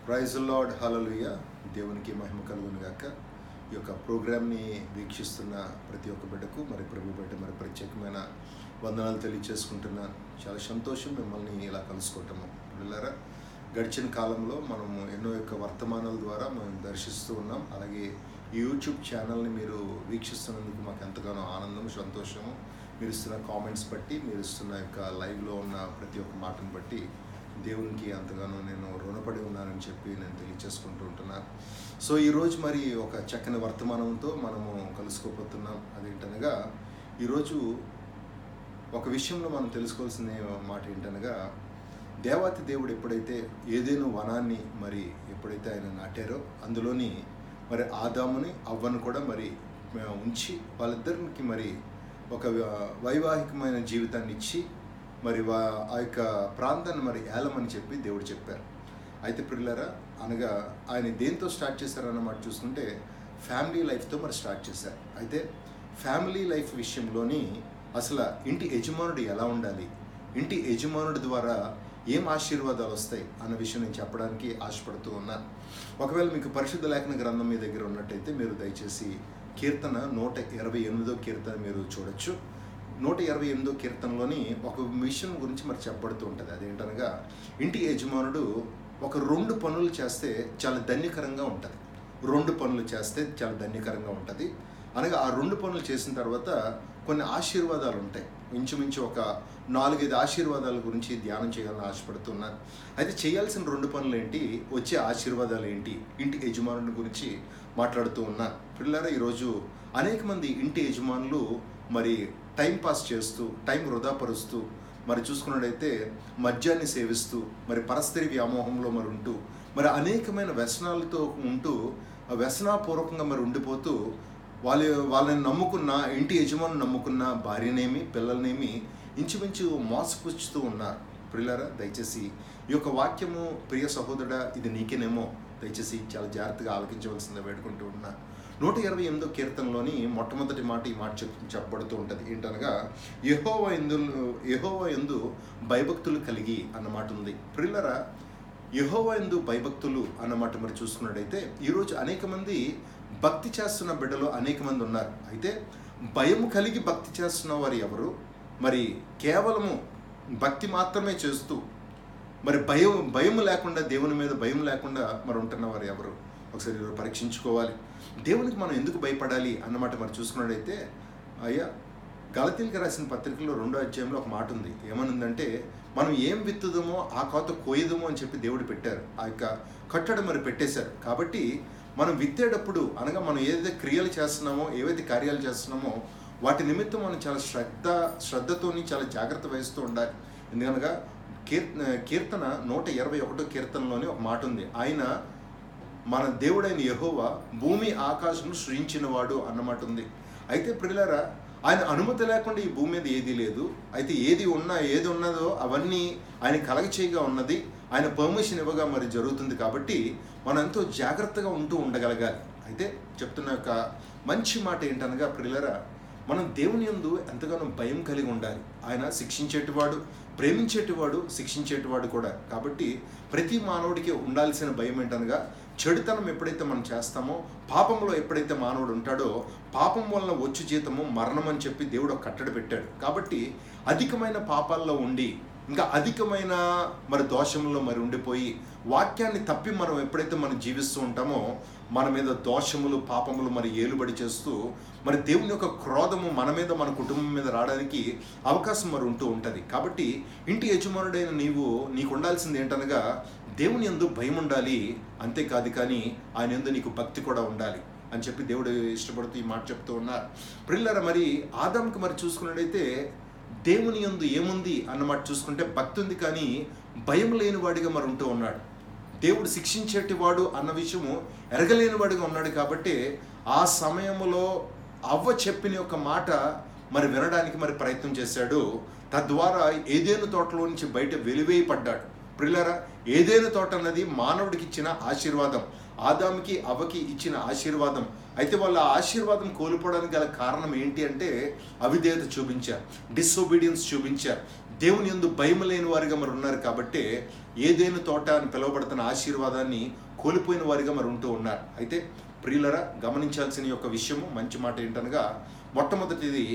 praise lord హలలుయ దేవునికి మహిమ కలుగును గాక ఈ యొక్క ప్రోగ్రామ్ని వీక్షిస్తున్న ప్రతి ఒక్క బిడ్డకు మరి ప్రభు బిడ్డ మరి ప్రత్యేకమైన వందనాలు తెలియచేసుకుంటున్నాను చాలా సంతోషం మిమ్మల్ని ఇలా కలుసుకోవటము పిల్లరా గడిచిన కాలంలో మనము ఎన్నో యొక్క వర్తమానాల ద్వారా మనం దర్శిస్తూ ఉన్నాం అలాగే ఈ యూట్యూబ్ ఛానల్ని మీరు వీక్షిస్తున్నందుకు మాకు ఎంతగానో ఆనందం సంతోషము మీరు ఇస్తున్న కామెంట్స్ బట్టి మీరు ఇస్తున్న యొక్క లైవ్లో ఉన్న ప్రతి ఒక్క మాటను బట్టి దేవునికి అంతగానో నేను రుణపడి ఉన్నానని చెప్పి నేను తెలియచేసుకుంటూ ఉంటున్నాను సో ఈరోజు మరి ఒక చక్కని వర్తమానంతో మనము కలుసుకోబోతున్నాం అదేంటనగా ఈరోజు ఒక విషయంలో మనం తెలుసుకోవాల్సిన మాట ఏంటనగా దేవాతి దేవుడు ఎప్పుడైతే ఏదేను వనాన్ని మరి ఎప్పుడైతే ఆయన నాటారో అందులోని మరి ఆదాముని అవ్వను కూడా మరి ఆ, ఉంచి వాళ్ళిద్దరికి మరి ఒక వ- వైవాహికమైన జీవితాన్ని ఇచ్చి మరి వా ఆ యొక్క ప్రాంతాన్ని మరి ఏలమని చెప్పి దేవుడు చెప్పారు అయితే పిల్లరా అనగా ఆయన దేంతో స్టార్ట్ చేశారన్నమాట చూసుకుంటే ఫ్యామిలీ లైఫ్తో మరి స్టార్ట్ చేశారు అయితే ఫ్యామిలీ లైఫ్ విషయంలోని అసలు ఇంటి యజమానుడు ఎలా ఉండాలి ఇంటి యజమానుడి ద్వారా ఏం ఆశీర్వాదాలు వస్తాయి అన్న విషయం నేను చెప్పడానికి ఆశపడుతూ ఉన్నాను ఒకవేళ మీకు పరిశుద్ధ లేఖన గ్రంథం మీ దగ్గర ఉన్నట్టయితే మీరు దయచేసి కీర్తన నూట ఇరవై ఎనిమిదో కీర్తన మీరు చూడొచ్చు నూట ఇరవై ఎనిమిదో కీర్తనలోని ఒక విషయం గురించి మరి చెప్పబడుతూ ఉంటుంది అదేంటనగా ఇంటి యజమానుడు ఒక రెండు పనులు చేస్తే చాలా ధన్యకరంగా ఉంటుంది రెండు పనులు చేస్తే చాలా ధన్యకరంగా ఉంటుంది అనగా ఆ రెండు పనులు చేసిన తర్వాత కొన్ని ఆశీర్వాదాలు ఉంటాయి ఇంచుమించు ఒక నాలుగైదు ఆశీర్వాదాల గురించి ధ్యానం చేయాలని ఆశపడుతున్నాను అయితే చేయాల్సిన రెండు పనులు ఏంటి వచ్చే ఆశీర్వాదాలు ఏంటి ఇంటి యజమానుని గురించి మాట్లాడుతూ ఉన్నాను పిల్లరా ఈరోజు అనేక మంది ఇంటి యజమానులు మరి టైం పాస్ చేస్తూ టైం వృధాపరుస్తూ మరి చూసుకున్నట్టయితే మద్యాన్ని సేవిస్తూ మరి పరస్త్రీ వ్యామోహంలో మరి ఉంటూ మరి అనేకమైన వ్యసనాలతో ఉంటూ ఆ వ్యసనాపూర్వకంగా మరి ఉండిపోతూ వాళ్ళ వాళ్ళని నమ్ముకున్న ఇంటి యజమాని నమ్ముకున్న భార్యనేమి పిల్లలనేమి ఇంచుమించు మోసపుచ్చుతూ ఉన్నారు ప్రియులారా దయచేసి ఈ యొక్క వాక్యము ప్రియ సహోదరుడా ఇది నీకేనేమో దయచేసి చాలా జాగ్రత్తగా ఆలకించవలసిందే వేడుకుంటూ ఉన్నా నూట ఇరవై ఎనిమిదో కీర్తనలోని మొట్టమొదటి మాట ఈ మాట చెప్ చెప్పబడుతూ ఉంటుంది ఏంటనగా యహోవ ఎందు యహోవ ఎందు భయభక్తులు కలిగి అన్నమాట ఉంది ప్రిల్లరా యహోవ ఎందు భయభక్తులు అన్నమాట మరి చూసుకున్నట్టయితే ఈరోజు అనేక మంది భక్తి చేస్తున్న బిడ్డలు అనేక మంది ఉన్నారు అయితే భయం కలిగి భక్తి చేస్తున్న వారు ఎవరు మరి కేవలము భక్తి మాత్రమే చేస్తూ మరి భయం భయం లేకుండా దేవుని మీద భయం లేకుండా మరి ఉంటున్న వారు ఎవరు ఒకసారి ఎవరు పరీక్షించుకోవాలి దేవునికి మనం ఎందుకు భయపడాలి అన్నమాట మరి చూసుకున్నట్టయితే అయ్యా గలతీలకి రాసిన పత్రికలో రెండో అధ్యాయంలో ఒక మాట ఉంది ఏమనుందంటే మనం ఏం విత్తుదమో ఆ కోత కోయదమో అని చెప్పి దేవుడు పెట్టారు ఆ యొక్క కట్టడ మరి పెట్టేశారు కాబట్టి మనం విత్తేటప్పుడు అనగా మనం ఏదైతే క్రియలు చేస్తున్నామో ఏవైతే కార్యాలు చేస్తున్నామో వాటి నిమిత్తం మనం చాలా శ్రద్ధ శ్రద్ధతోని చాలా జాగ్రత్త వహిస్తూ ఉండాలి ఎందుకనగా కీర్తన కీర్తన నూట ఇరవై ఒకటో కీర్తనలోని ఒక మాట ఉంది ఆయన మన దేవుడైన యెహోవా భూమి ఆకాశం సృజించినవాడు అన్నమాట ఉంది అయితే ప్రియులారా ఆయన అనుమతి లేకుండా ఈ భూమి మీద ఏది లేదు అయితే ఏది ఉన్నా ఏది ఉన్నదో అవన్నీ ఆయన కలగ చేయగా ఉన్నది ఆయన పర్మిషన్ ఇవ్వగా మరి జరుగుతుంది కాబట్టి మనం ఎంతో జాగ్రత్తగా ఉంటూ ఉండగలగాలి అయితే చెప్తున్న యొక్క మంచి మాట ఏంటనగా ప్రియులరా మనం దేవుని యందు ఎంతగానో భయం కలిగి ఉండాలి ఆయన శిక్షించేటివాడు ప్రేమించేటివాడు శిక్షించేటివాడు కూడా కాబట్టి ప్రతి మానవుడికి ఉండాల్సిన భయం ఏంటనగా చెడుతనం ఎప్పుడైతే మనం చేస్తామో పాపంలో ఎప్పుడైతే మానవుడు ఉంటాడో పాపం వలన వచ్చు జీతము మరణం అని చెప్పి దేవుడు ఒక కట్టడి పెట్టాడు కాబట్టి అధికమైన పాపాల్లో ఉండి ఇంకా అధికమైన మరి దోషంలో మరి ఉండిపోయి వాక్యాన్ని తప్పి మనం ఎప్పుడైతే మనం జీవిస్తూ ఉంటామో మన మీద దోషములు పాపములు మరి ఏలుబడి చేస్తూ మరి దేవుని యొక్క క్రోధము మన మీద మన కుటుంబం మీద రావడానికి అవకాశం మరి ఉంటూ ఉంటుంది కాబట్టి ఇంటి యజమానుడైన నీవు నీకు ఉండాల్సింది ఏంటనగా దేవుని ఎందు భయం ఉండాలి అంతేకాదు కానీ ఆయన ఎందు నీకు భక్తి కూడా ఉండాలి అని చెప్పి దేవుడు ఇష్టపడుతూ ఈ మాట చెప్తూ ఉన్నారు ప్రిల్లర మరి ఆదాంకి మరి చూసుకున్నట్టయితే దేవుని యందు ఏముంది అన్నమాట చూసుకుంటే భక్తి ఉంది కానీ భయం లేని వాడిగా మరి ఉంటూ ఉన్నాడు దేవుడు శిక్షించేటి వాడు అన్న విషయము ఎరగలేని వాడిగా ఉన్నాడు కాబట్టి ఆ సమయంలో అవ్వ చెప్పిన యొక్క మాట మరి వినడానికి మరి ప్రయత్నం చేశాడు తద్వారా ఏదేను తోటలో నుంచి బయట వెలివేయపడ్డాడు ప్రిల్లరా ఏదేను తోట అన్నది మానవుడికి ఇచ్చిన ఆశీర్వాదం ఆదాముకి అవ్వకి ఇచ్చిన ఆశీర్వాదం అయితే వాళ్ళ ఆశీర్వాదం కోల్పోవడానికి గల కారణం ఏంటి అంటే అవిధేయత చూపించారు డిసొబీడియన్స్ చూపించారు దేవుని యందు భయం లేని వారిగా మరి ఉన్నారు కాబట్టి ఏదేను తోట అని పిలువబడుతున్న ఆశీర్వాదాన్ని కోల్పోయిన వారిగా మరి ఉంటూ ఉన్నారు అయితే ప్రియులరా గమనించాల్సిన యొక్క విషయము మంచి మాట ఏంటనగా మొట్టమొదటిది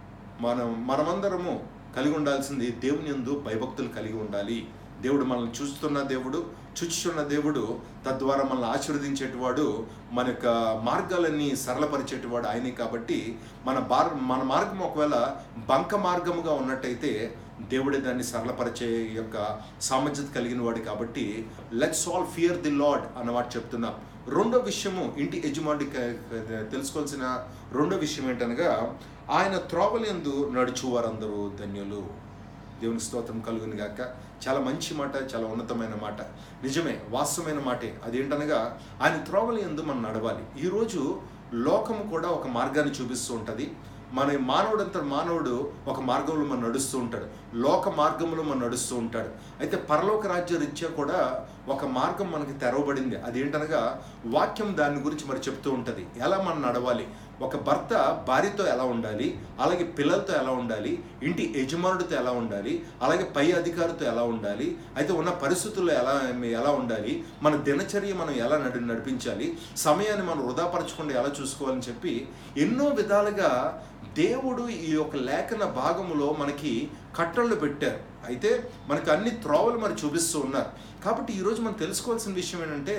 మనం మనమందరము కలిగి ఉండాల్సింది దేవుని యందు భయభక్తులు కలిగి ఉండాలి దేవుడు మనల్ని చూస్తున్న దేవుడు చూచుచున్న దేవుడు తద్వారా మనల్ని ఆశీర్వదించేటివాడు మన యొక్క మార్గాలన్నీ సరళపరిచేటివాడు ఆయనే కాబట్టి మన బార్ మన మార్గం ఒకవేళ బంక మార్గముగా ఉన్నట్టయితే దేవుడే దాన్ని సరళపరిచే యొక్క సామర్థ్యత కలిగిన వాడు కాబట్టి let's all fear the lord అన్నమాట చెప్తున్నాం రెండో విషయము ఇంటి యజమాని తెలుసుకోవాల్సిన రెండో విషయం ఏంటనగా ఆయన త్రోవలందు నడుచు వారందరూ ధన్యులు దేవునికి స్తోత్రం కలుగుని గాక చాలా మంచి మాట చాలా ఉన్నతమైన మాట నిజమే వాస్తవమైన మాటే అదేంటనగా ఆయన త్రోవల ఎందు మనం నడవాలి ఈరోజు లోకము కూడా ఒక మార్గాన్ని చూపిస్తూ ఉంటుంది మన మానవుడంత మానవుడు ఒక మార్గంలో మనం నడుస్తూ ఉంటాడు లోక మార్గంలో మనం నడుస్తూ ఉంటాడు అయితే పరలోక రాజ్య రీత్యా కూడా ఒక మార్గం మనకి తెరవబడింది అదేంటనగా వాక్యం దాని గురించి మరి చెప్తూ ఉంటుంది ఎలా మనం నడవాలి ఒక భర్త భార్యతో ఎలా ఉండాలి అలాగే పిల్లలతో ఎలా ఉండాలి ఇంటి యజమానుడితో ఎలా ఉండాలి అలాగే పై అధికారితో ఎలా ఉండాలి అయితే ఉన్న పరిస్థితుల్లో ఎలా ఎలా ఉండాలి మన దినచర్య మనం ఎలా నడి నడిపించాలి సమయాన్ని మనం వృధాపరచకుండా ఎలా చూసుకోవాలని చెప్పి ఎన్నో విధాలుగా దేవుడు ఈ యొక్క లేఖన భాగములో మనకి కట్టళ్ళు పెట్టారు అయితే మనకు అన్ని త్రోవలు మరి చూపిస్తూ ఉన్నారు కాబట్టి ఈరోజు మనం తెలుసుకోవాల్సిన విషయం ఏంటంటే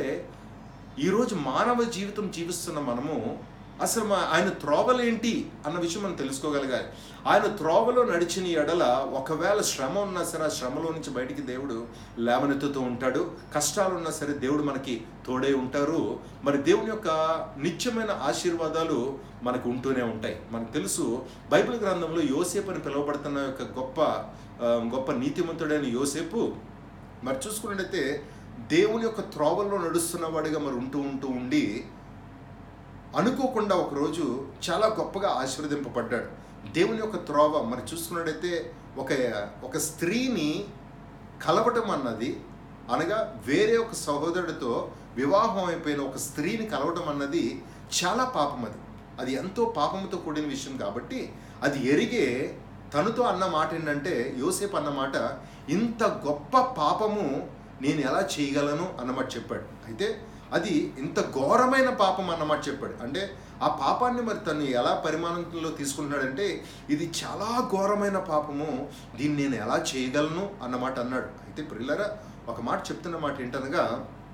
ఈరోజు మానవ జీవితం జీవిస్తున్న మనము అసలు మా ఆయన త్రోవలేంటి అన్న విషయం మనం తెలుసుకోగలగాలి ఆయన త్రోవలో నడిచిన ఎడల ఒకవేళ శ్రమ ఉన్నా సరే ఆ శ్రమలో నుంచి బయటికి దేవుడు లేవనెత్తుతూ ఉంటాడు కష్టాలు ఉన్నా సరే దేవుడు మనకి తోడే ఉంటారు మరి దేవుని యొక్క నిత్యమైన ఆశీర్వాదాలు మనకు ఉంటూనే ఉంటాయి మనకు తెలుసు బైబిల్ గ్రంథంలో యోసేపు అని పిలువబడుతున్న యొక్క గొప్ప ఆ, గొప్ప నీతిమంతుడైన యోసేపు మరి చూసుకున్నట్టయితే దేవుని యొక్క త్రోవల్లో నడుస్తున్న వాడిగా మరి ఉంటూ ఉంటూ ఉండి అనుకోకుండా ఒకరోజు చాలా గొప్పగా ఆశీర్వదింపబడ్డాడు దేవుని యొక్క త్రోవ మరి చూసుకున్నట్టయితే ఒక ఒక స్త్రీని కలవటం అన్నది అనగా వేరే ఒక సహోదరుడితో వివాహం అయిపోయిన ఒక స్త్రీని కలవటం అన్నది చాలా పాపం అది అది ఎంతో పాపంతో కూడిన విషయం కాబట్టి అది ఎరిగే తనతో అన్న మాట ఏంటంటే యోసేపు అన్న మాట ఇంత గొప్ప పాపము నేను ఎలా చేయగలను అన్నమాట చెప్పాడు అయితే అది ఇంత ఘోరమైన పాపం అన్నమాట చెప్పాడు అంటే ఆ పాపాన్ని మరి తను ఎలా పరిమాణంలో తీసుకుంటున్నాడంటే ఇది చాలా ఘోరమైన పాపము దీన్ని నేను ఎలా చేయగలను అన్నమాట అన్నాడు అయితే ప్రిల్లరా ఒక మాట చెప్తున్న మాట ఏంటనగా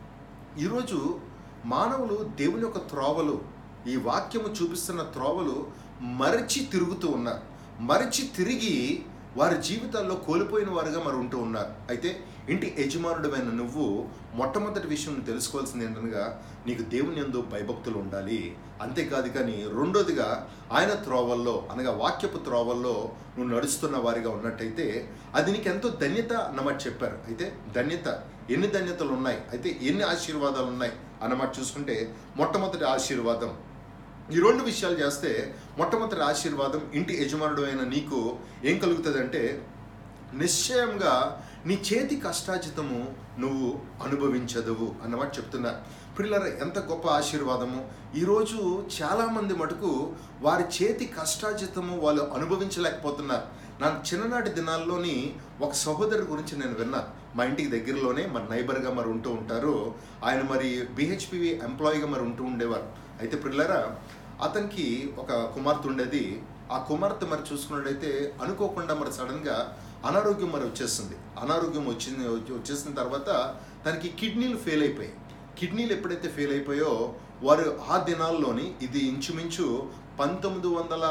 ఈరోజు మానవులు దేవుని యొక్క త్రోవలు ఈ వాక్యము చూపిస్తున్న త్రోవలు మరచి తిరుగుతూ ఉన్నారు మరచి తిరిగి వారి జీవితాల్లో కోల్పోయిన వారుగా మరి ఉంటూ ఉన్నారు అయితే ఇంటి యజమానుడమైన నువ్వు మొట్టమొదటి విషయం నువ్వు తెలుసుకోవాల్సింది ఏంటనగా నీకు దేవుని యందు భయభక్తులు ఉండాలి అంతేకాదు కానీ రెండోదిగా ఆయన త్రోవల్లో అనగా వాక్యపు త్రోవల్లో నువ్వు నడుస్తున్న వారిగా ఉన్నట్టయితే అది నీకు ఎంతో ధన్యత అన్నమాట చెప్పారు అయితే ధన్యత ఎన్ని ధన్యతలు ఉన్నాయి అయితే ఎన్ని ఆశీర్వాదాలు ఉన్నాయి అన్నమాట చూసుకుంటే మొట్టమొదటి ఆశీర్వాదం ఈ రెండు విషయాలు చేస్తే మొట్టమొదటి ఆశీర్వాదం ఇంటి యజమానుడు అయిన నీకు ఏం కలుగుతుందంటే నిశ్చయంగా నీ చేతి కష్టాజితము నువ్వు అనుభవించదువు అన్నమాట చెప్తున్నారు పిల్లల ఎంత గొప్ప ఆశీర్వాదము ఈరోజు చాలామంది మటుకు వారి చేతి కష్టాజితము వాళ్ళు అనుభవించలేకపోతున్నారు నా చిన్ననాటి దినాల్లోని ఒక సహోదరు గురించి నేను విన్నా మా ఇంటికి దగ్గరలోనే మన నైబర్గా మరి ఉంటూ ఉంటారు ఆయన మరి బిహెచ్పివి ఎంప్లాయీగా మరి ఉంటూ ఉండేవారు అయితే పిల్లరా అతనికి ఒక కుమార్తె ఉండేది ఆ కుమార్తె మరి చూసుకున్నట్టయితే అనుకోకుండా మరి సడన్గా అనారోగ్యం మరి వచ్చేస్తుంది అనారోగ్యం వచ్చింది వచ్చేసిన తర్వాత తనకి కిడ్నీలు ఫెయిల్ అయిపోయాయి కిడ్నీలు ఎప్పుడైతే ఫెయిల్ అయిపోయో వారు ఆ దినాల్లోని ఇది ఇంచుమించు పంతొమ్మిది వందల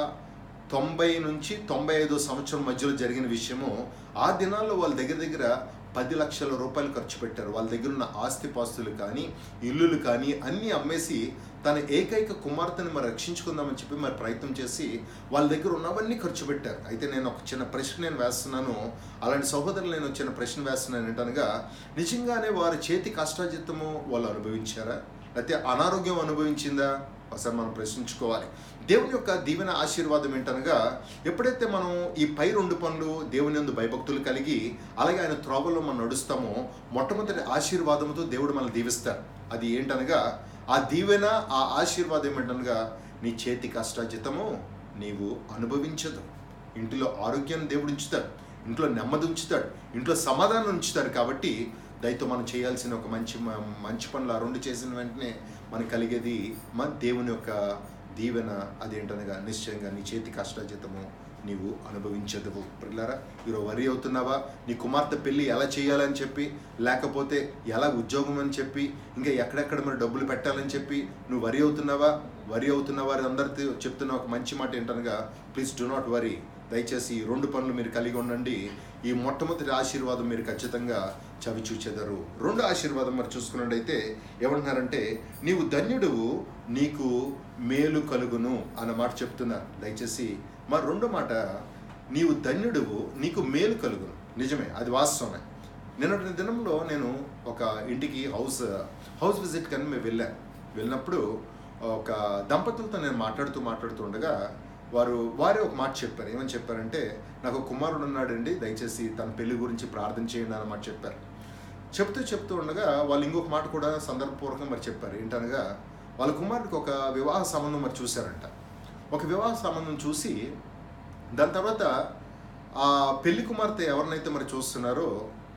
తొంభై నుంచి తొంభై ఐదో సంవత్సరం మధ్యలో జరిగిన విషయము ఆ దినాల్లో వాళ్ళ దగ్గర దగ్గర పది లక్షల రూపాయలు ఖర్చు పెట్టారు వాళ్ళ దగ్గర ఉన్న ఆస్తిపాస్తులు కానీ ఇల్లులు కానీ అన్నీ అమ్మేసి తన ఏకైక కుమార్తెని మరి రక్షించుకుందామని చెప్పి మరి ప్రయత్నం చేసి వాళ్ళ దగ్గర ఉన్నవన్నీ ఖర్చు పెట్టారు అయితే నేను ఒక చిన్న ప్రశ్న నేను వేస్తున్నాను అలాంటి సహోదరులు నేను చిన్న ప్రశ్న వేస్తున్నాను ఏంటనగా నిజంగానే వారి చేతి కష్టాజిత్తము వాళ్ళు అనుభవించారా లేకపోతే అనారోగ్యం అనుభవించిందా ఒకసారి మనం ప్రశ్నించుకోవాలి దేవుని యొక్క దీవెన ఆశీర్వాదం ఏంటనగా ఎప్పుడైతే మనం ఈ పై రెండు పనులు దేవుని యందు భయభక్తులు కలిగి అలాగే ఆయన త్రోవల్లో మనం నడుస్తామో మొట్టమొదటి ఆశీర్వాదంతో దేవుడు మనల్ని దీవిస్తారు అది ఏంటనగా ఆ దీవెన ఆ ఆశీర్వాదం ఏంటనగా నీ చేతి కష్టాజితము నీవు అనుభవించదు ఇంటిలో ఆరోగ్యాన్ని దేవుడు ఉంచుతాడు ఇంట్లో నెమ్మది ఉంచుతాడు ఇంట్లో సమాధానం ఉంచుతాడు కాబట్టి దయతో మనం చేయాల్సిన ఒక మంచి మ- మంచి పనులు ఆ రెండు చేసిన వెంటనే మనకు కలిగేది మన దేవుని యొక్క దీవెన అదేంటనగా నిశ్చయంగా నీ చేతి కష్టాజితము నీవు అనుభవించదువు పిల్లరా ఈరోజు వరి అవుతున్నావా నీ కుమార్తె పెళ్ళి ఎలా చేయాలని చెప్పి లేకపోతే ఎలా ఉద్యోగం అని చెప్పి ఇంకా ఎక్కడెక్కడ మరి డబ్బులు పెట్టాలని చెప్పి నువ్వు వరి అవుతున్నావా వరి అవుతున్న వారి అందరితో చెప్తున్న ఒక మంచి మాట ఏంటనగా ప్లీజ్ డు నాట్ వరీ దయచేసి ఈ రెండు పనులు మీరు కలిగి ఉండండి ఈ మొట్టమొదటి ఆశీర్వాదం మీరు ఖచ్చితంగా చవి చూచెదరు రెండు ఆశీర్వాదం మరి చూసుకున్నట్టయితే ఏమంటున్నారంటే నీవు ధన్యుడువు నీకు మేలు కలుగును అన్న మాట చెప్తున్నారు దయచేసి మా రెండో మాట నీవు ధన్యుడువు నీకు మేలు కలుగును నిజమే అది వాస్తవమే నిన్నటి దినంలో నేను ఒక ఇంటికి హౌస్ హౌస్ విజిట్ కని మేము వెళ్ళాను వెళ్ళినప్పుడు ఒక దంపతులతో నేను మాట్లాడుతూ మాట్లాడుతూ ఉండగా వారు వారే ఒక మాట చెప్పారు ఏమని చెప్పారంటే నాకు ఒక కుమారుడు ఉన్నాడండి దయచేసి తన పెళ్లి గురించి ప్రార్థన చేయండి అన్న మాట చెప్పారు చెప్తూ చెప్తూ ఉండగా వాళ్ళు ఇంకొక మాట కూడా సందర్భపూర్వకంగా మరి చెప్పారు ఏంటనగా వాళ్ళ కుమారుడికి ఒక వివాహ సంబంధం మరి చూశారంట ఒక వివాహ సంబంధం చూసి దాని తర్వాత ఆ పెళ్లి కుమార్తె ఎవరినైతే మరి చూస్తున్నారో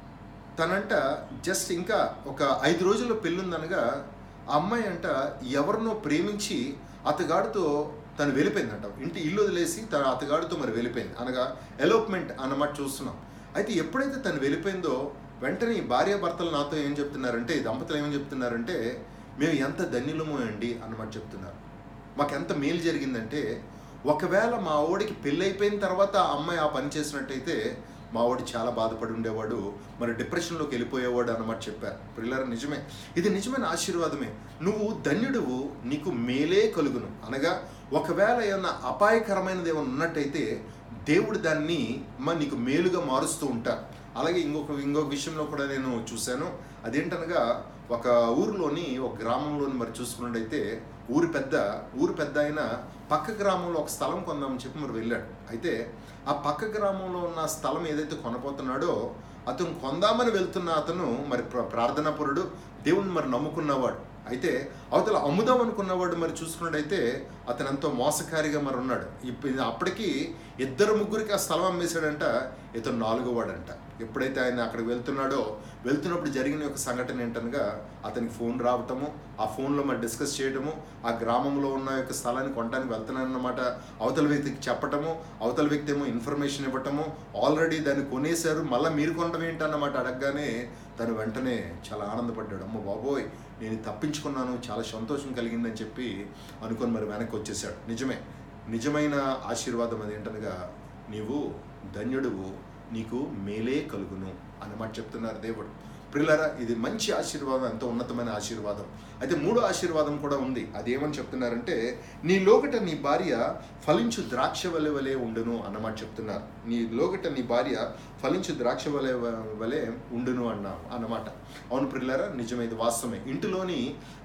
తనంట జస్ట్ ఇంకా ఒక ఐదు రోజుల్లో పెళ్ళుందనగా ఆ అమ్మాయి అంట ఎవరినో ప్రేమించి అతగాడితో తను వెళ్ళిపోయిందంట ఇంటి ఇల్లు వదిలేసి తన అతగాడితో మరి వెళ్ళిపోయింది అనగా ఎలోప్మెంట్ అన్నమాట చూస్తున్నాం అయితే ఎప్పుడైతే తను వెళ్ళిపోయిందో వెంటనే ఈ భార్యాభర్తలు నాతో ఏం చెప్తున్నారంటే ఈ దంపతులు ఏమని చెప్తున్నారంటే మేము ఎంత ధన్యులమో అండి అన్నమాట చెప్తున్నారు మాకు ఎంత మేలు జరిగిందంటే ఒకవేళ మా ఓడికి పెళ్ళైపోయిన తర్వాత ఆ అమ్మాయి ఆ పని చేసినట్టయితే మా వాడు చాలా బాధపడి ఉండేవాడు మరి డిప్రెషన్లోకి వెళ్ళిపోయేవాడు అన్నమాట చెప్పారు పిల్లల నిజమే ఇది నిజమైన ఆశీర్వాదమే నువ్వు ధన్యుడువు నీకు మేలే కలుగును అనగా ఒకవేళ ఏమన్నా అపాయకరమైనది ఏమైనా ఉన్నట్టయితే దేవుడు దాన్ని మా నీకు మేలుగా మారుస్తూ ఉంటారు అలాగే ఇంకొక ఇంకొక విషయంలో కూడా నేను చూశాను అదేంటనగా ఒక ఊరిలోని ఒక గ్రామంలోని మరి చూసుకున్నట్టయితే ఊరి పెద్ద ఊరి పెద్ద అయిన పక్క గ్రామంలో ఒక స్థలం కొందామని చెప్పి మరి వెళ్ళాడు అయితే ఆ పక్క గ్రామంలో ఉన్న స్థలం ఏదైతే కొనపోతున్నాడో అతను కొందామని వెళ్తున్న అతను మరి ప్ర- ప్రార్థనాపరుడు దేవుణ్ణి మరి నమ్ముకున్నవాడు అయితే అవతల అమ్ముదాం అనుకున్నవాడు మరి చూసుకున్నట్టయితే అతను ఎంతో మోసకారిగా మరి ఉన్నాడు ఇప్పుడు అప్పటికి ఇద్దరు ముగ్గురికి ఆ స్థలం అమ్మేశాడంట ఇతను నాలుగో వాడంట ఎప్పుడైతే ఆయన అక్కడికి వెళ్తున్నాడో వెళ్తున్నప్పుడు జరిగిన ఒక సంఘటన ఏంటనగా అతనికి ఫోన్ రావటము ఆ ఫోన్లో మరి డిస్కస్ చేయడము ఆ గ్రామంలో ఉన్న యొక్క స్థలాన్ని కొనడానికి వెళ్తున్నానన్నమాట అవతల వ్యక్తికి చెప్పటము అవతల వ్యక్తి ఏమో ఇన్ఫర్మేషన్ ఇవ్వటము ఆల్రెడీ దాన్ని కొనేశారు మళ్ళీ మీరు కొనడం ఏంటన్నమాట అడగగానే తను వెంటనే చాలా ఆనందపడ్డాడు అమ్మ బాబోయ్ నేను తప్పించుకున్నాను చాలా సంతోషం కలిగిందని చెప్పి అనుకొని మరి వెనక్కి వచ్చేసాడు నిజమే నిజమైన ఆశీర్వాదం అదేంటనగా నీవు ధన్యుడువు నీకు మేలే కలుగును అన్నమాట చెప్తున్నారు దేవుడు ప్రిల్లరా ఇది మంచి ఆశీర్వాదం ఎంతో ఉన్నతమైన ఆశీర్వాదం అయితే మూడో ఆశీర్వాదం కూడా ఉంది అదేమని చెప్తున్నారంటే నీ లోకట నీ భార్య ఫలించు ద్రాక్ష వలె వలె ఉండును అన్నమాట చెప్తున్నారు నీ లోకట నీ భార్య ఫలించు ద్రాక్ష వలె వలె ఉండును అన్న అన్నమాట అవును ప్రిల్లరా నిజమైంది వాస్తవమే ఇంటిలోని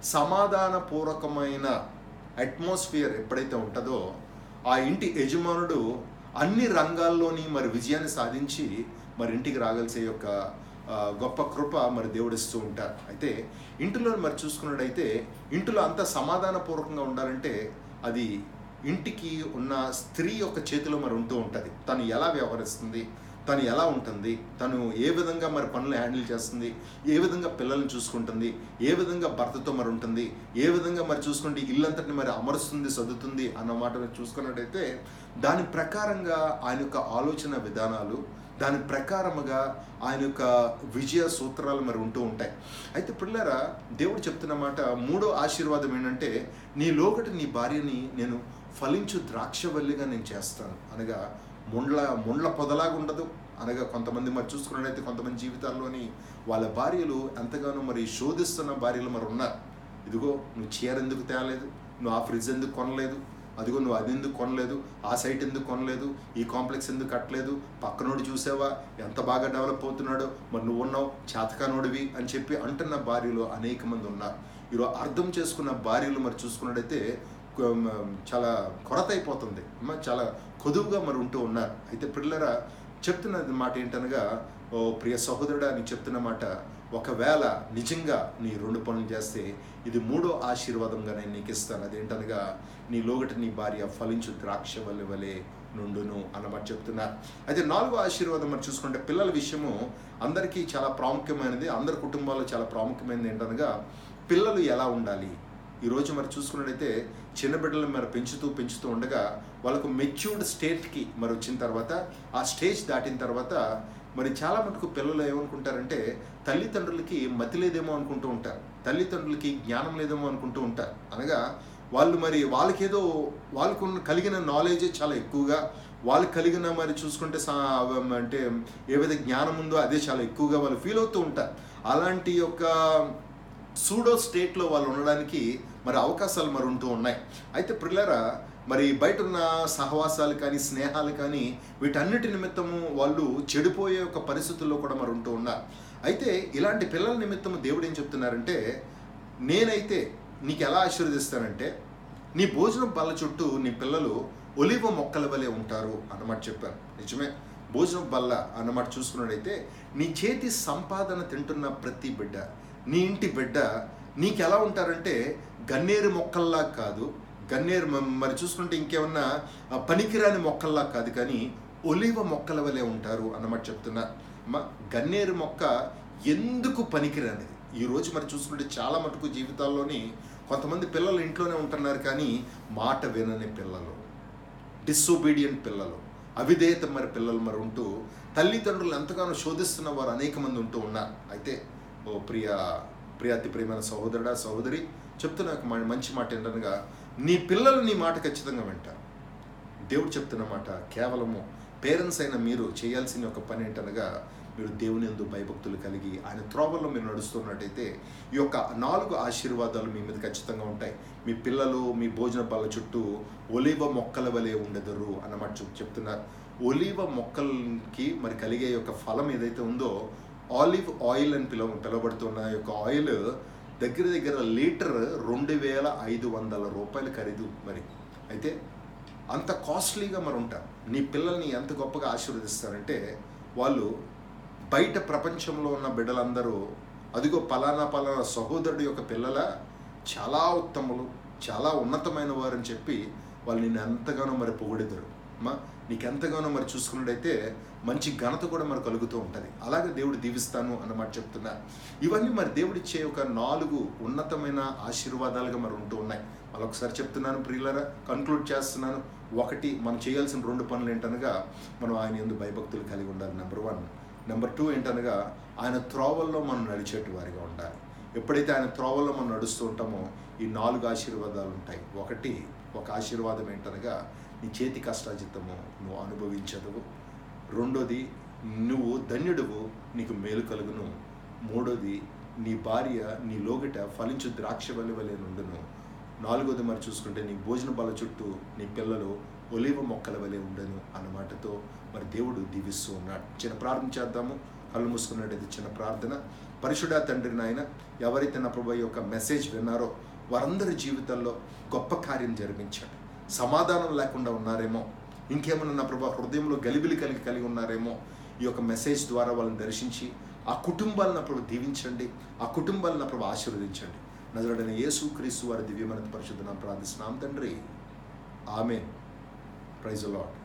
సమాధానపూర్వకమైన అట్మాస్ఫియర్ ఎప్పుడైతే ఉంటుందో ఆ ఇంటి యజమానుడు అన్ని రంగాల్లోని మరి విజయాన్ని సాధించి మరి ఇంటికి రాగలిసే యొక్క ఆ, గొప్ప కృప మరి దేవుడిస్తూ ఉంటారు అయితే ఇంటిలో మరి చూసుకున్నట్టయితే ఇంటిలో అంత సమాధానపూర్వకంగా ఉండాలంటే అది ఇంటికి ఉన్న స్త్రీ యొక్క చేతిలో మరి ఉంటూ ఉంటుంది తను ఎలా వ్యవహరిస్తుంది తను ఎలా ఉంటుంది తను ఏ విధంగా మరి పనులు హ్యాండిల్ చేస్తుంది ఏ విధంగా పిల్లల్ని చూసుకుంటుంది ఏ విధంగా భర్తతో మరి ఉంటుంది ఏ విధంగా మరి చూసుకుంటే ఇల్లంతటిని మరి అమరుస్తుంది సర్దుతుంది అన్న మాట మీరు చూసుకున్నట్టయితే దాని ప్రకారంగా ఆయన యొక్క ఆలోచన విధానాలు దాని ప్రకారముగా ఆయన యొక్క విజయ సూత్రాలు మరి ఉంటూ ఉంటాయి అయితే పిల్లరా దేవుడు చెప్తున్న మాట మూడో ఆశీర్వాదం ఏంటంటే నీ లోకటి నీ భార్యని నేను ఫలించు ద్రాక్షవల్లిగా నేను చేస్తాను అనగా ముండ్ల ముండ్ల పొదలాగా ఉండదు అనగా కొంతమంది మరి చూసుకున్నట్టయితే కొంతమంది జీవితాల్లోని వాళ్ళ భార్యలు ఎంతగానో మరి శోధిస్తున్న భార్యలు మరి ఉన్నారు ఇదిగో నువ్వు చీర ఎందుకు తేలేదు నువ్వు ఆ ఫ్రిడ్జ్ ఎందుకు కొనలేదు అదిగో నువ్వు అది ఎందుకు కొనలేదు ఆ సైట్ ఎందుకు కొనలేదు ఈ కాంప్లెక్స్ ఎందుకు కట్టలేదు పక్కనోడు చూసావా ఎంత బాగా డెవలప్ అవుతున్నాడో మరి నువ్వు ఉన్నావు చేతకానోడివి అని చెప్పి అంటున్న భార్యలు అనేక మంది ఉన్నారు ఈరోజు అర్థం చేసుకున్న భార్యలు మరి చూసుకున్నట్టయితే కొ- మ- చాలా కొరత అయిపోతుంది మ- చాలా కొదువుగా మరి ఉంటూ ఉన్నారు అయితే పిల్లరా చెప్తున్న మాట ఏంటనగా ఓ ప్రియ సహోదరుడా నీకు చెప్తున్న మాట ఒకవేళ నిజంగా నీ రెండు పనులు చేస్తే ఇది మూడో ఆశీర్వాదంగా నేను నీకు ఇస్తాను అదేంటనగా నీ లోగట నీ భార్య ఫలించు ద్రాక్ష వలె వలె నుండును అన్నమాట చెప్తున్నారు అయితే నాలుగో ఆశీర్వాదం మరి చూసుకుంటే పిల్లల విషయము అందరికీ చాలా ప్రాముఖ్యమైనది అందరి కుటుంబాల్లో చాలా ప్రాముఖ్యమైనది ఏంటనగా పిల్లలు ఎలా ఉండాలి ఈరోజు మరి చూసుకున్నట్టయితే చిన్న బిడ్డలను మరి పెంచుతూ పెంచుతూ ఉండగా వాళ్ళకు మెచ్యూర్డ్ స్టేట్కి మరి వచ్చిన తర్వాత ఆ స్టేజ్ దాటిన తర్వాత మరి చాలా మటుకు పిల్లలు ఏమనుకుంటారంటే తల్లిదండ్రులకి మతి లేదేమో అనుకుంటూ ఉంటారు తల్లిదండ్రులకి జ్ఞానం లేదేమో అనుకుంటూ ఉంటారు అనగా వాళ్ళు మరి వాళ్ళకేదో వాళ్ళకు ఉన్న కలిగిన నాలెడ్జే చాలా ఎక్కువగా వాళ్ళు కలిగిన మరి చూసుకుంటే సా అంటే ఏవైతే జ్ఞానం ఉందో అదే చాలా ఎక్కువగా వాళ్ళు ఫీల్ అవుతూ ఉంటారు అలాంటి యొక్క సూడో స్టేట్లో వాళ్ళు ఉండడానికి మరి అవకాశాలు మరి ఉంటూ ఉన్నాయి అయితే పిల్లరా మరి బయట ఉన్న సహవాసాలు కానీ స్నేహాలు కానీ వీటన్నిటి నిమిత్తము వాళ్ళు చెడిపోయే ఒక పరిస్థితుల్లో కూడా మరి ఉంటూ ఉన్నారు అయితే ఇలాంటి పిల్లల నిమిత్తము దేవుడు ఏం చెప్తున్నారంటే నేనైతే నీకు ఎలా ఆశీర్వదిస్తానంటే నీ భోజనం బల్ల చుట్టూ నీ పిల్లలు ఒలివ మొక్కల వలె ఉంటారు అన్నమాట చెప్పాను నిజమే భోజనం బల్ల అన్నమాట చూసుకున్నట్టయితే నీ చేతి సంపాదన తింటున్న ప్రతి బిడ్డ నీ ఇంటి బిడ్డ నీకు ఎలా ఉంటారంటే గన్నేరు మొక్కల్లా కాదు గన్నేరు మ- మరి చూసుకుంటే ఇంకేమన్నా ఆ, పనికిరాని మొక్కల్లా కాదు కానీ ఒలివ మొక్కల వలె ఉంటారు అన్నమాట చెప్తున్నా అమ్మ గన్నేరు మొక్క ఎందుకు పనికిరానిది ఈ రోజు మరి చూసుకుంటే చాలా మటుకు జీవితాల్లోని కొంతమంది పిల్లలు ఇంట్లోనే ఉంటున్నారు కానీ మాట వినని పిల్లలు డిసొబీడియంట్ పిల్లలు అవిధేయత మరి పిల్లలు మరి ఉంటూ తల్లిదండ్రులు ఎంతగానో శోధిస్తున్న వారు అనేక మంది ఉంటూ ఉన్నారు అయితే ఓ ప్రియ ప్రియ అతి ప్రియమైన సహోదరుడా సహోదరి చెప్తున్న ఒక మ- మంచి మాట ఏంటనగా నీ పిల్లలు నీ మాట ఖచ్చితంగా వింటారు దేవుడు చెప్తున్న మాట కేవలము పేరెంట్స్ అయిన మీరు చేయాల్సిన ఒక పని ఏంటనగా మీరు దేవుని ఎందు భయభక్తులు కలిగి ఆయన త్రోవల్లో మీరు నడుస్తున్నట్టయితే ఈ యొక్క నాలుగు ఆశీర్వాదాలు మీ మీద ఖచ్చితంగా ఉంటాయి మీ పిల్లలు మీ భోజన బల్ల చుట్టూ ఒలివ మొక్కల వలె ఉండెదరు అన్నమాట చెప్- చెప్తున్నారు ఒలివ మొక్కలకి మరి కలిగే యొక్క ఫలం ఏదైతే ఉందో ఆలివ్ ఆయిల్ అని పిలవ పిలువబడుతున్న ఈ యొక్క ఆయిల్ దగ్గర దగ్గర లీటర్ రెండు వేల ఐదు వందల రూపాయలు ఖరీదు మరి అయితే అంత కాస్ట్లీగా మరి ఉంటారు నీ పిల్లల్ని ఎంత గొప్పగా ఆశీర్వదిస్తారంటే వాళ్ళు బయట ప్రపంచంలో ఉన్న బిడ్డలందరూ అదిగో పలానా పలానా సహోదరుడి యొక్క పిల్లల చాలా ఉత్తములు చాలా ఉన్నతమైన వారు అని చెప్పి వాళ్ళు నిన్ను ఎంతగానో మరి పొగిడెదరు అమ్మా నీకు ఎంతగానో మరి చూసుకున్నట్టయితే మంచి ఘనత కూడా మరి కలుగుతూ ఉంటుంది అలాగే దేవుడు దీవిస్తాను అన్నమాట చెప్తున్నా ఇవన్నీ మరి దేవుడిచ్చే ఒక నాలుగు ఉన్నతమైన ఆశీర్వాదాలుగా మరి ఉంటూ ఉన్నాయి మళ్ళీ ఒకసారి చెప్తున్నాను ప్రియులరా కన్క్లూడ్ చేస్తున్నాను ఒకటి మనం చేయాల్సిన రెండు పనులు ఏంటనగా మనం ఆయన ఎందు భయభక్తులు కలిగి ఉండాలి నెంబర్ వన్ నెంబర్ టూ ఏంటనగా ఆయన త్రోవల్లో మనం నడిచేటి వారిగా ఉండాలి ఎప్పుడైతే ఆయన త్రోవల్లో మనం నడుస్తూ ఉంటామో ఈ నాలుగు ఆశీర్వాదాలు ఉంటాయి ఒకటి ఒక ఆశీర్వాదం ఏంటనగా నీ చేతి కష్టాజితము నువ్వు అనుభవించదువు రెండోది నువ్వు ధన్యుడువు నీకు మేలు కలుగును మూడోది నీ భార్య నీ లోగిట ఫలించు ద్రాక్ష వలి వలె నుండును నాలుగోది మరి చూసుకుంటే నీ భోజన బల చుట్టూ నీ పిల్లలు ఒలివ మొక్కల వలె ఉండను అన్న మాటతో మరి దేవుడు దీవిస్తూ ఉన్నాడు చిన్న ప్రార్థన చేద్దాము కళ్ళు మూసుకున్నట్టయితే చిన్న ప్రార్థన పరిశుడా తండ్రి నాయన ఎవరైతే నా ప్రభు యొక్క మెసేజ్ విన్నారో వారందరి జీవితాల్లో గొప్ప కార్యం జరిగించండి సమాధానం లేకుండా ఉన్నారేమో ఇంకేమన్నా నా ప్రభా హృదయంలో గలిబిలి కలిగి కలిగి ఉన్నారేమో ఈ యొక్క మెసేజ్ ద్వారా వాళ్ళని దర్శించి ఆ కుటుంబాలను నా ప్రభు దీవించండి ఆ కుటుంబాలను నా ప్రభు ఆశీర్వదించండి నజరుడైన యేసు క్రీస్తు వారి దివ్యమైన పరిశుద్ధ ప్రార్థిస్తున్నాం తండ్రి ఆమె ప్రైజ్ లాడ్